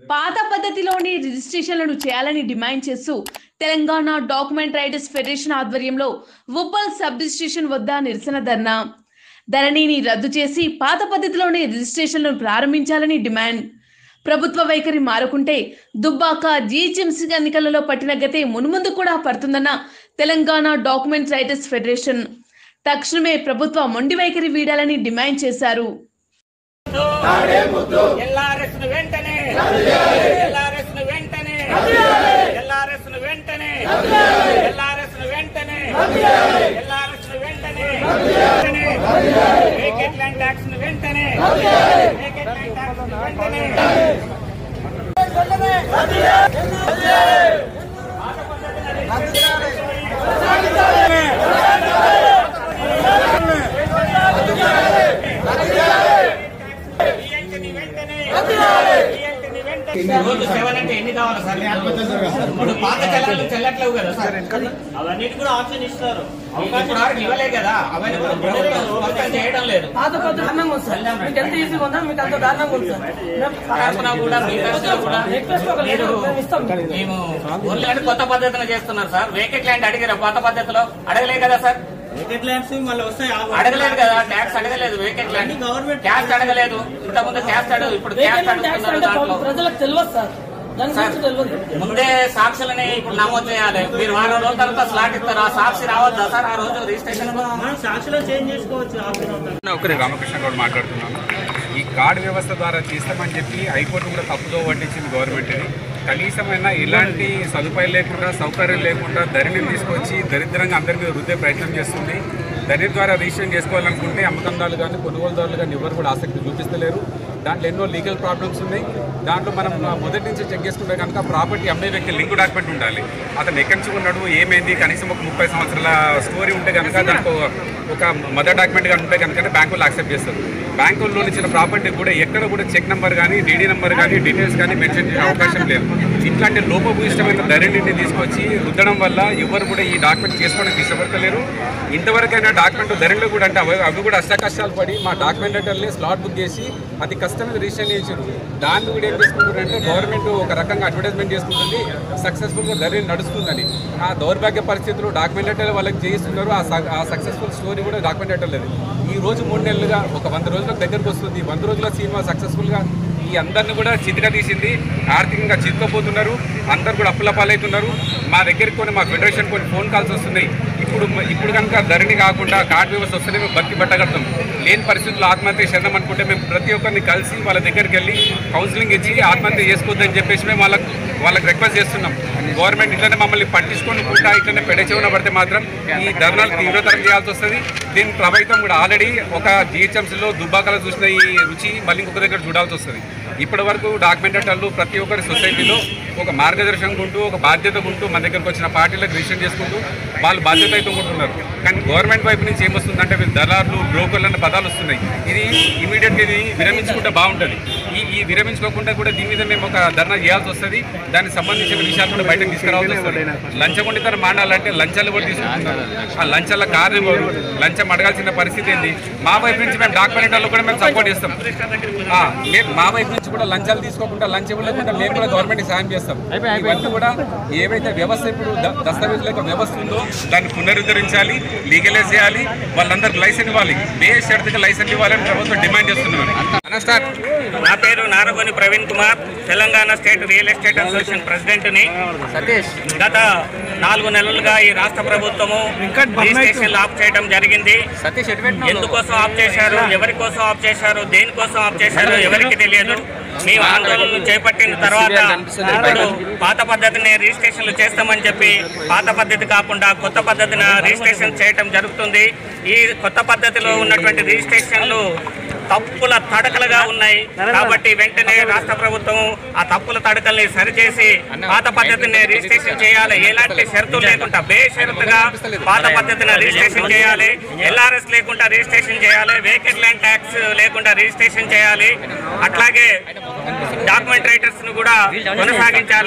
పాత పద్ధతిలోనే రిజిస్ట్రేషన్లను చేయాలని డిమాండ్ చేస్తూ తెలంగాణ డాక్యుమెంట్ రైటర్స్ ఫెడరేషన్ ఆధ్వర్యంలో ఉప్పల్ సబ్ రిజిస్ట్రేషన్ వద్ద నిరసన ధర్నా ధరణిని రద్దు చేసి పాత పద్ధతిలోనే రిజిస్ట్రేషన్లను ప్రారంభించాలని డిమాండ్ ప్రభుత్వ వైఖరి మారుకుంటే దుబ్బాక జీహెచ్ఎంసీ ఎన్నికలలో పట్టిన గతే మున్ముందు కూడా పడుతుందన్న తెలంగాణ డాక్యుమెంట్ రైటర్స్ ఫెడరేషన్ తక్షణమే ప్రభుత్వ మొండి వైఖరి వీడాలని డిమాండ్ చేశారు ఎల్ఆర్ఎస్ ను వెంటనే ఎల్ఆర్ఎస్ ను వెంటనే ఎల్ఆర్ఎస్ ను వెంటనే ఎల్ఆర్ఎస్ ను వెంటనే ఎల్ఆర్ఎస్ ను వెంటనే వేకెట్ ల్యాండ్ ట్యాక్స్ ను వెంటనే వేకెట్ ల్యాండ్ ట్యాక్స్ ను వెంటనే ఈఎంటిని వెంటనే ఈఎంటిని వెంటనే రోజు సెవెన్ అంటే ఎన్ని కావాలి సార్ ఇప్పుడు పాత చలాలు చెల్లట్లేవు కదా సార్ అవన్నిటి కూడా ఆప్షన్ ఇస్తారు అవకాశం వరకు ఇవ్వలే కదా అవన్నీ కూడా ప్రభుత్వం స్పష్టం చేయడం లేదు పాత పద్ధతి దారుణంగా ఉంది సార్ మీకు ఎంత ఈజీగా ఉందా మీకు అంత దారుణంగా ఉంది సార్ మేము తరఫున కూడా మీ తరఫున కూడా రిక్వెస్ట్ ఒక మీరు లెటర్ మేము ఇస్తాం మేము ఓన్లీ అంటే కొత్త పద్ధతిలో చేస్తున్నారు సార్ వేకెట్ ల్యాండ్ అడిగారు పాత పద్ధతిలో అడగలే కదా సార్ వికెట్ ల్యాండ్స్ మళ్ళీ వస్తాయి ఆ అడగలేదు కదా ట్యాక్స్ అడగలేదు వేకెట్ ల్యాండ్ గవర్నమెంట్ ట్యాక్స్ అడగలేదు ఇంతకుముందు ట్యాక్స్ అడగదు ఇప్పుడు ట్యాక్స్ వేకెంట్ ట్యాక్స్ అడుగుతున్నారు అంటే దాంట్లో ప్రజలకు తెలియదు సార్ దాని గురించి తెలియదు ముందే సాక్షులని ఇప్పుడు నమోదు చేయాలి మీరు వారం రోజుల తర్వాత స్లాట్ ఇస్తారు ఆ సాక్షి రావద్దా సార్ ఆ రోజు రిజిస్ట్రేషన్ మనం సాక్షిలో చేంజ్ చేసుకోవచ్చు ఆప్షన్ అవుతుంది ఒకరి రామకృష్ణ గౌడ్ మాట్లాడుతున్నాను ఈ కార్డు వ్యవస్థ ద్వారా చేస్తామని చెప్పి హైకోర్టు కూడా తప్పుదో పట్టించింది గవర్నమెంట్ ఇది కనీసమైన ఎలాంటి సదుపాయం లేకుండా సౌకర్యం లేకుండా ధరణిని తీసుకొచ్చి దరిద్రంగా అందరి మీద రుద్దే ప్రయత్నం చేస్తుంది ధరణి ద్వారా రిజిస్ట్రేషన్ చేసుకోవాలనుకుంటే అమ్మకందారులు కానీ కొనుగోలుదారులు కానీ ఎవరు కూడా ఆసక్తి చూపిస్తలేరు దాంట్లో ఎన్నో లీగల్ ప్రాబ్లమ్స్ ఉన్నాయి దాంట్లో మనం మొదటి నుంచి చెక్ చేసుకుంటే కనుక ప్రాపర్టీ అమ్మే వ్యక్తి లింక్ డాక్యుమెంట్ ఉండాలి అతను ఎక్కడి నుంచి ఉన్నాడు ఏమైంది కనీసం ఒక ముప్పై సంవత్సరాల స్టోరీ ఉంటే కనుక దానికి ఒక- ఒక మదర్ డాక్యుమెంట్ కానీ ఉంటే కనుక బ్యాంకులు యాక్సెప్ట్ చేస్తారు బ్యాంకుల్లో లోన్ ఇచ్చిన ప్రాపర్టీ కూడా ఎక్కడ కూడా చెక్ నెంబర్ కానీ డీడీ నెంబర్ కానీ డీటెయిల్స్ కానీ మెన్షన్ చేసే అవకాశం లేదు ఇట్లాంటి లోపభూయిష్టమైన ధరణిని తీసుకొచ్చి రుద్దడం వల్ల ఎవరు కూడా ఈ డాక్యుమెంట్ చేసుకోవడానికి ఇష్టపడతలేరు ఇంతవరకైనా డాక్యుమెంట్ ధరలు కూడా అంటే అవి అవి కూడా అష్టకష్టాలు పడి మా డాక్యుమెంట్ అంటే స్లాట్ బుక్ చేసి అది కష్టమైన రిజిస్ట్రేషన్ చేసారు దాన్ని కూడా ఏం చేసుకుంటారంటే గవర్నమెంట్ ఒక రకంగా అడ్వర్టైజ్మెంట్ చేసుకుంటుంది సక్సెస్ఫుల్గా ధరని నడుస్తుందని ఆ దౌర్భాగ్య పరిస్థితులు డాక్యుమెంట్ అంటే వాళ్ళకి చేయిస్తున్నారు ఆ స- ఆ సక్సెస్ఫుల్ స్టోరీ కూడా డాక్యుమెంట్ అంటే లేదు ఈ రోజు మూడు నెలలుగా ఒక వంద రోజులకు దగ్గరకు వస్తుంది వంద రోజుల సినిమా సక్సెస్ఫుల్గా ఈ అందరిని కూడా చితిగా తీసింది ఆర్థికంగా చితికపోతున్నారు అందరు కూడా అప్పుల పాలవుతున్నారు మా దగ్గరికి కొన్ని మా ఫెడరేషన్ కొన్ని ఫోన్ కాల్స్ వస్తున్నాయి ఇప్పుడు ఇప్పుడు కనుక ధరణి కాకుండా కార్డు వ్యవస్థ వస్తేనే మేము బతికి పట్టగలుగుతాం లేని పరిస్థితుల్లో ఆత్మహత్య శరణం అనుకుంటే మేము ప్రతి ఒక్కరిని కలిసి వాళ్ళ దగ్గరికి వెళ్ళి కౌన్సిలింగ్ ఇచ్చి ఆత్మహత్య చేసుకోవద్దని చెప్పేసి మేము వాళ్ళకి వాళ్ళకి రిక్వెస్ట్ చేస్తున్నాం గవర్నమెంట్ ఇట్లనే మమ్మల్ని పట్టించుకొని కూడా ఇట్లనే పెడచెవున పడితే మాత్రం ఈ ధర్నాలు తీవ్రతరం చేయాల్సి వస్తుంది దీని ప్రభావితం కూడా ఆల్రెడీ ఒక జిహెచ్ఎంసీలో దుబ్బాకలో చూసిన ఈ రుచి మళ్ళీ ఇంకొక దగ్గర చూడాల్సి వస్తుంది ఇప్పటి వరకు డాక్యుమెంటేటర్లు ప్రతి ఒక్కరి సొసైటీలో ఒక మార్గదర్శకం ఉంటూ ఒక బాధ్యత ఉంటూ మన దగ్గరకు వచ్చిన పార్టీలకు రిజిస్టర్ చేసుకుంటూ వాళ్ళు బాధ్యత అయితే ఉంటున్నారు కానీ గవర్నమెంట్ వైపు నుంచి ఏమొస్తుందంటే వీళ్ళు దళారులు బ్రోకర్లు అనే పదాలు వస్తున్నాయి ఇది ఇమీడియట్గా ఇది విరమించుకుంటే బాగుంటుంది ఈ ఈ విరమించుకోకుండా కూడా దీని మీద మేము ఒక ధర్నా చేయాల్సి వస్తుంది దానికి సంబంధించిన విషయాలు కూడా బయటకు తీసుకురావాల్సి వస్తుంది లంచగొండితనం మానాలంటే లంచాలు కూడా తీసుకుంటున్నారు ఆ లంచాల కారణం ఎవరు లంచం అడగాల్సిన పరిస్థితి ఏంది మా వైపు నుంచి మేము డాక్యుమెంటర్లు కూడా మేము సపోర్ట్ చేస్తాం ఆ, మేము మా వైపు నుంచి కూడా లంచాలు తీసుకోకుండా లంచం ఇవ్వలేకుండా మేము కూడా గవర్నమెంట్ సాయం చేస్తాం ఇవన్నీ కూడా ఏవైతే వ్యవస్థ ఇప్పుడు ద- దస్తావేజుల యొక్క వ్యవస్థ ఉందో దాన్ని పునరుద్ధరించాలి లీగలైజ్ చేయాలి వాళ్ళందరికి లైసెన్స్ ఇవ్వాలి బే షరతుగా లైసెన్స్ ఇవ్వాలని ప్రభుత్వం డిమాండ్ చేస్తున్నారు అన్న స్టార్ట్ నా పేరు Naragoni Praveen Kumar Telangana state real estate association president ని సతీష్ గత నాలుగు నెలలుగా ఈ రాష్ట్ర ప్రభుత్వము రిజిస్ట్రేషన్ ఆఫ్ చేయడం జరిగింది సతీష్ ఎందుకోసం ఆఫ్ చేశారు ఎవరి కోసం ఆఫ్ చేశారు దేనికోసం ఆఫ్ చేశారు ఎవరికి తెలియదు మేము ఆందోళనలు చేపట్టిన తర్వాత ఇప్పుడు పాత పద్ధతిని రిజిస్ట్రేషన్లు చేస్తామని చెప్పి పాత పద్ధతి కాకుండా కొత్త పద్ధతిని రిజిస్ట్రేషన్ చేయటం జరుగుతుంది ఈ కొత్త పద్ధతిలో ఉన్నటువంటి రిజిస్ట్రేషన్లు తప్పుల తడకలుగా ఉన్నాయి కాబట్టి వెంటనే రాష్ట్ర ప్రభుత్వం ఆ తప్పుల తడకల్ని సరిచేసి పాత పద్ధతిని రిజిస్ట్రేషన్ చేయాలి ఎలాంటి షరతులు లేకుండా బేషరతుగా పాత పద్ధతిని రిజిస్ట్రేషన్ చేయాలి ఎల్ఆర్ఎస్ లేకుండా రిజిస్ట్రేషన్ చేయాలి వేకెట్ ల్యాండ్ ట్యాక్స్ లేకుండా రిజిస్ట్రేషన్ చేయాలి అట్లాగే డాక్యుమెంట్ రైటర్స్ ను కూడా కొనసాగించాలి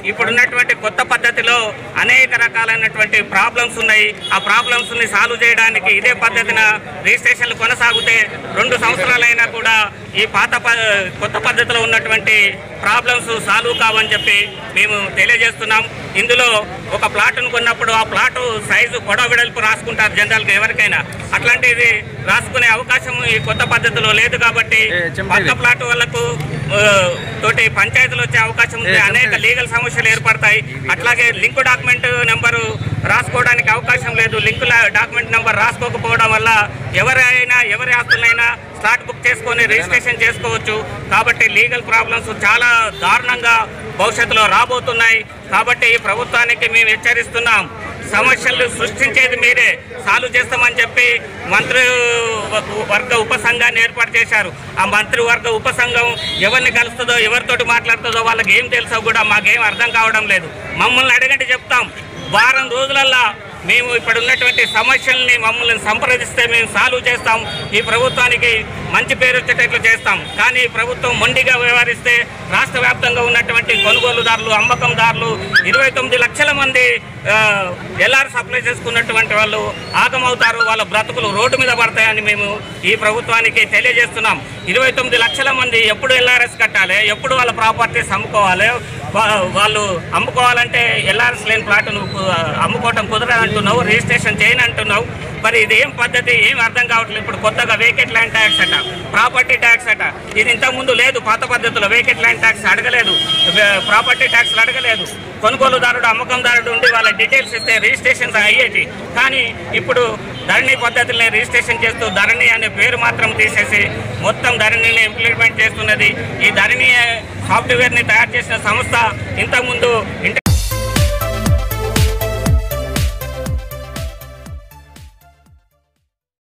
ఇప్పుడున్నటువంటి కొత్త పద్ధతిలో అనేక రకాలైనటువంటి ప్రాబ్లమ్స్ ఉన్నాయి ఆ ప్రాబ్లమ్స్ ని సాల్వ్ చేయడానికి ఇదే పద్ధతిన రిజిస్ట్రేషన్లు కొనసాగితే రెండు సంవత్సరాలైనా కూడా ఈ పాత ప- కొత్త పద్ధతిలో ఉన్నటువంటి ప్రాబ్లమ్స్ సాల్వ్ కావని చెప్పి మేము తెలియజేస్తున్నాం ఇందులో ఒక ప్లాట్ను కొన్నప్పుడు ఆ ప్లాట్ సైజు పొడవ వెడల్పు రాసుకుంటారు జనరల్గా ఎవరికైనా అట్లాంటిది రాసుకునే అవకాశం ఈ కొత్త పద్ధతిలో లేదు కాబట్టి పక్క ప్లాట్ వాళ్ళకు ఆ, తోటి పంచాయతీలు వచ్చే అవకాశం ఉంది అనేక లీగల్ సమస్యలు ఏర్పడతాయి అట్లాగే లింక్ డాక్యుమెంట్ నెంబరు రాసుకోవడానికి అవకాశం లేదు లింక్ డాక్యుమెంట్ నెంబర్ రాసుకోకపోవడం వల్ల ఎవరైనా ఎవరి ఆస్తులైనా స్లాట్ బుక్ చేసుకొని రిజిస్ట్రేషన్ చేసుకోవచ్చు కాబట్టి లీగల్ ప్రాబ్లమ్స్ చాలా దారుణంగా భవిష్యత్తులో రాబోతున్నాయి కాబట్టి ఈ ప్రభుత్వానికి మేము హెచ్చరిస్తున్నాం సమస్యలు సృష్టించేది మీరే సాల్వ్ చేస్తామని చెప్పి మంత్రి వర్గ ఉపసంఘాన్ని ఏర్పాటు చేశారు ఆ మంత్రివర్గ ఉపసంఘం ఎవరిని కలుస్తుందో ఎవరితోటి మాట్లాడుతుందో వాళ్ళకి ఏం తెలుసో కూడా మాకేం అర్థం కావడం లేదు మమ్మల్ని అడగండి చెప్తాం వారం రోజులల్లా మేము ఇప్పుడు ఉన్నటువంటి సమస్యల్ని మమ్మల్ని సంప్రదిస్తే మేము సాల్వ్ చేస్తాం ఈ ప్రభుత్వానికి మంచి పేరు వచ్చేటట్లు చేస్తాం కానీ ఈ ప్రభుత్వం మొండిగా వ్యవహరిస్తే రాష్ట్ర వ్యాప్తంగా ఉన్నటువంటి కొనుగోలుదారులు అమ్మకందారులు ఇరవై తొమ్మిది లక్షల మంది ఎల్ఆర్ సప్లై చేసుకున్నటువంటి వాళ్ళు ఆగమవుతారు వాళ్ళ బ్రతుకులు రోడ్డు మీద పడతాయని మేము ఈ ప్రభుత్వానికి తెలియజేస్తున్నాం ఇరవై తొమ్మిది లక్షల మంది ఎప్పుడు ఎల్ఆర్ఎస్ కట్టాలి ఎప్పుడు వాళ్ళ ప్రాపర్టీస్ అమ్ముకోవాలి వా- వాళ్ళు అమ్ముకోవాలంటే ఎల్ఆర్ఎస్ లేని ప్లాట్ నువ్వు అమ్ముకోవటం కుదరదంటున్నావు రిజిస్ట్రేషన్ చేయను అంటున్నావు మరి ఇది ఏం పద్ధతి ఏం అర్థం కావట్లేదు ఇప్పుడు కొత్తగా వేకెట్ ల్యాండ్ ట్యాక్స్ అట ప్రాపర్టీ ట్యాక్స్ అట ఇది ఇంతకుముందు లేదు పాత పద్ధతిలో వేకెట్ ల్యాండ్ ట్యాక్స్ అడగలేదు ప్రాపర్టీ ట్యాక్స్లు అడగలేదు కొనుగోలుదారుడు అమ్మకందారుడు ఉండి వాళ్ళ డీటెయిల్స్ ఇస్తే రిజిస్ట్రేషన్స్ అయ్యేటి కానీ ఇప్పుడు ధరణి పద్ధతిని రిజిస్ట్రేషన్ చేస్తూ ధరణి అనే పేరు మాత్రం తీసేసి మొత్తం ధరణిని ఇంప్లిమెంట్ చేస్తున్నది ఈ ధరణి సాఫ్ట్వేర్ని తయారు చేసిన సంస్థ ఇంతకుముందు ఇంటర్